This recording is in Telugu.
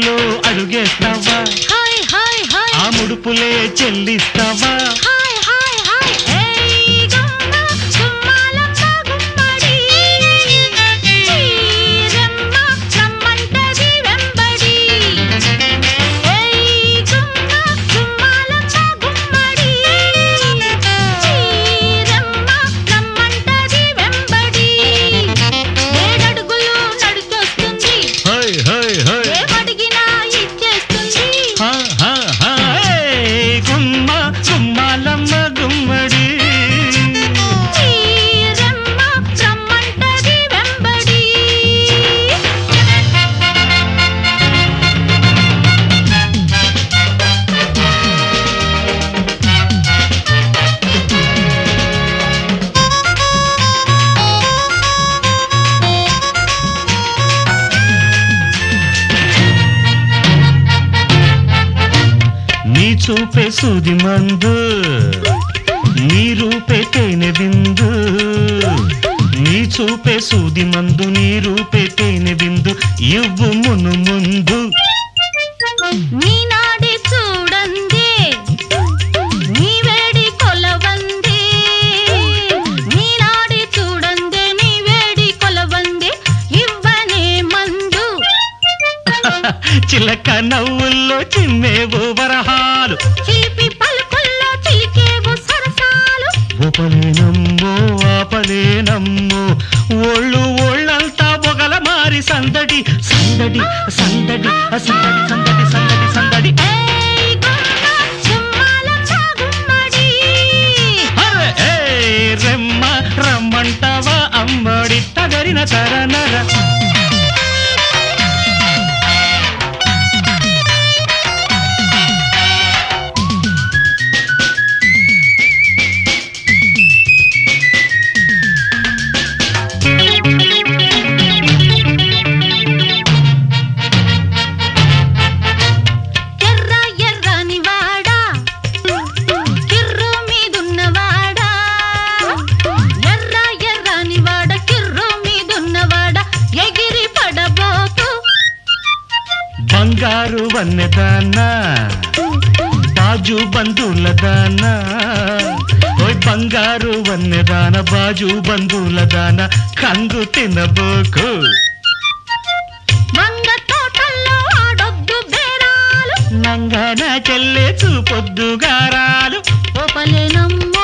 అడుగులో అడుగేస్తావా హాయ్ హాయ్ హాయ్ ఆ ముడుపులే చెల్లిస్తావా హాయ్ హాయ్ హాయ్ ఏయ్ గమ్మ గుమ్మాలమ్మ గుమ్మడి చీరమ్మ రమ్మంటది వెంబడి ఏయ్ గమ్మ గుమ్మాలమ్మ గుమ్మడి చీరమ్మ రమ్మంటది వెంబడి ఏడడుగులు నడుచొస్తుంది హోయ్ హోయ్ హోయ్ ఏమడిగినా ఇచ్చేస్తుంది హా, హా, హా, ఏయ్ గుమ్మ గుమ్మాలమ్మ గుమ్మడి చీరమ్మ రమ్మంటది వెంబడి నీ చూపే సూది మందు నీ రూపే తేనె బిందు నీ చూపే సూది మందు నీ రూపే తేనె బిందు ఇవ్వు మును ముందు నీ నాడి చూడండి నీ వేడి కొలవంది నీ నాడి చూడండి నీ వేడి కొలవంది ఇవ్వనే మందు చిలక నవ్వుల్లో చిమ్మేవు వరహాలు చిలిపి పలుకుల్లో చిలికేవు సరసాలు ఉపలేనమ్మో ఆపలేనమ్మో ఒళ్ళు ఒళ్ళంతా బొగల మారి సందడి సందడి సందడి సందడి సందడి సందడి సందడి ఏయ్ గుమ్మ గుమ్మాలమ్మ గుమ్మడి అరే ఏ రెమ్మ రమ్మంటావా అమ్మడి తగరిన తరనర ఎర్ర ఎర్రని వాడా కిర్రు మీదున్నవాడా ఎర్ర ఎర్రని వాడ కిర్రు మీదున్నవాడ ఎగిరి పడబోకు బంగారు వన్నెదానా బాజు బంధువుల దానా ఓయ్ బంగారు వన్నెదాన బాజు బంధువుల దాన కంగు తినబోకు వంగ తోటల్లో ఆడొద్దు బేరాలు నంగన చెల్లె చూపొద్దు గారాలు ఓపలేనమ్మో